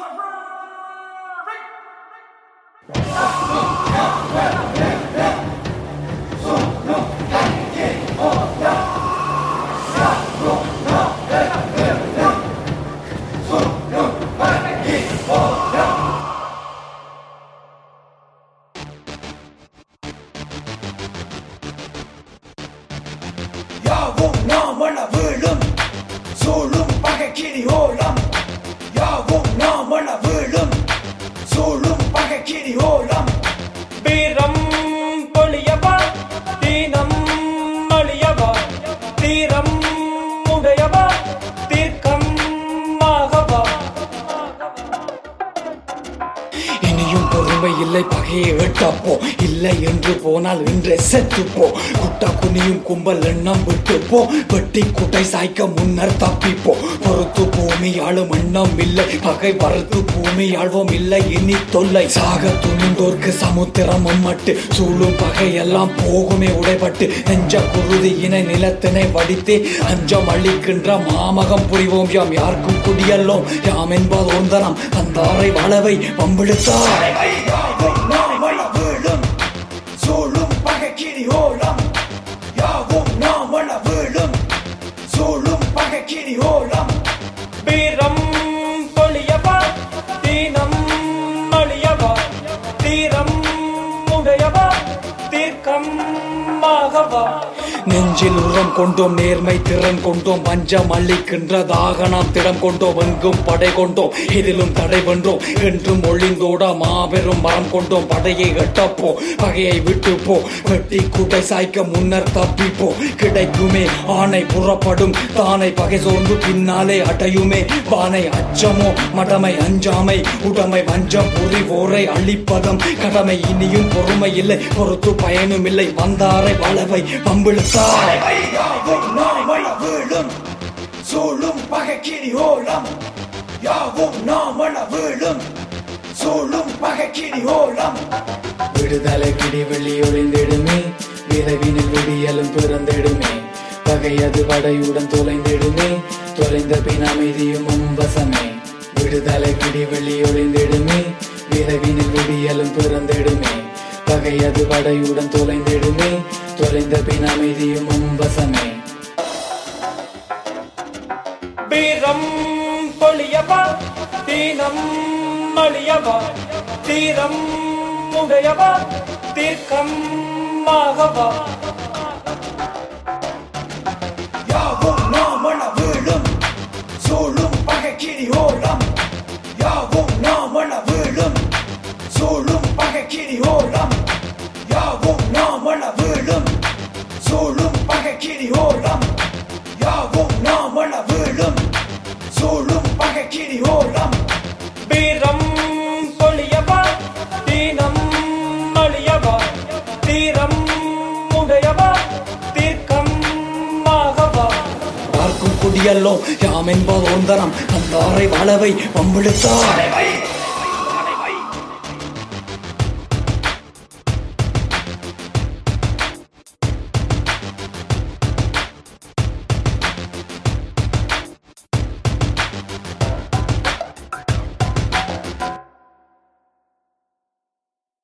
யாவும் நாமள வீழும் சூழும் பகைக்கிரி ஓலம் யாவும் நாமள வீழும் சூழும் பகைக்கிரி ஓலம் வீரம் பொழியவா தீனம் அழியவா தீரம் உடையவா தீர்க்கம் ஆகவா இனியும் பொறுமை இல்லை பகையை எட்டப்போ இல்லை என்று போனால் இன்றே செத்துப்போ குட்டா குனியும் கும்பல் எண்ணம் விட்டுப்போ வெட்டி குட்டை சாய்க்க முன்னர் தப்பிப்போ பொறுத்து பூமி ஆளும் எண்ணம் இல்லை பகை வறுத்து பூமி ஆழ்வோம் இல்லை இனி தொல்லை சாக துணிந்தோர்க்கு சமுத்திரம் மட்டு சூழும் பகை எல்லாம் போகுமே உடைபட்டு நெஞ்ச குருதியினை நிலத்தினை வடித்தே அஞ்சம் அளிக்கின்ற மாமகம் புரிவோம் யாம் யாருக்கும் குடியல்லோம் யாம் என்பது ஒன்றனம் தந்தாரை வளவை வம்பிழுத்தார் சூழும் பகைக்கிரி ஓலம் யாவும் நாமள வீழும் சூழும் பகைக்கிரி ஓலம் வீரம் பொழியவா தீனம் அழியவா தீரம் உடையவா தீர்க்கம் ஆகவா நெஞ்சில் உரம் கொண்டோம் நேர்மை திறன் கொண்டோம் பஞ்சம் அளிக்கின்றதாக நாம் திடம் கொண்டோம் எங்கும் படை கொண்டோம் இதிலும் தடை வென்றோம் என்றும் ஒளிந்தோட மாபெரும் மரம் கொண்டோம் படையை எட்டப்போ பகையை விட்டு போ வெட்டி கூட்டை சாய்க்க முன்னர் தப்பிப்போ கிடைக்குமே ஆணை புறப்படும் தானை பகை சோர்ந்து பின்னாலே அடையுமே வானை அச்சமோ மடமை அஞ்சாமை உடமை வஞ்சம் புரிவோரை அழிப்பதம் கடமை இனியும் பொறுமை இல்லை பொறுத்து பயனும் இல்லை வந்தாரை வளவை பம்பிழுத்தார் வீழும் சூழும் பகைக்கிரி ஓலம் யாவும் நாமள வீழும் சூழும் பகைக்கிரி ஓலம் விடுதலை கிடி வெளி ஒளிந்திடுமே விரைவினில் விடியலும் பிறந்திடுமே பகையது படையுடன் தொலைந்திடுமே தொலைந்த பின் அமைதியும் உம்பசமே விடுதலை கிடி வெளி ஒளிந்திடுமே விரைவினில் விடியலும் பிறந்திடுமே பகையது படையுடன் தொலைந்திடுமே தொலைந்த பின் அமைதியும் உம்பசமே வீரம் பொழியவா தீனம் அழியவா தீரம் உடையவா தீர்க்கம் ஆகவா யாவும் நாமள வீழும் சூழும் பகைக்கிரி ஓலம் யாவும் நாமள வீழும் சூழும் பகைக்கிரி ஓலம் யாவும் நாமள வீழும் சூழும் பகைக்கிரி ஓலம் யாவும் நாமள வீழும் சூழும் பகைக்கிரி ஓலம் வீரம் பொழியவா தீனம் அழியவா தீரம் உடையவா தீர்க்கம் ஆகவா பார்க்கும் குடியல்லோ யாம் என்பது ஒன்றனம் அந்தாரை வளவை வம்பிழுத்தார்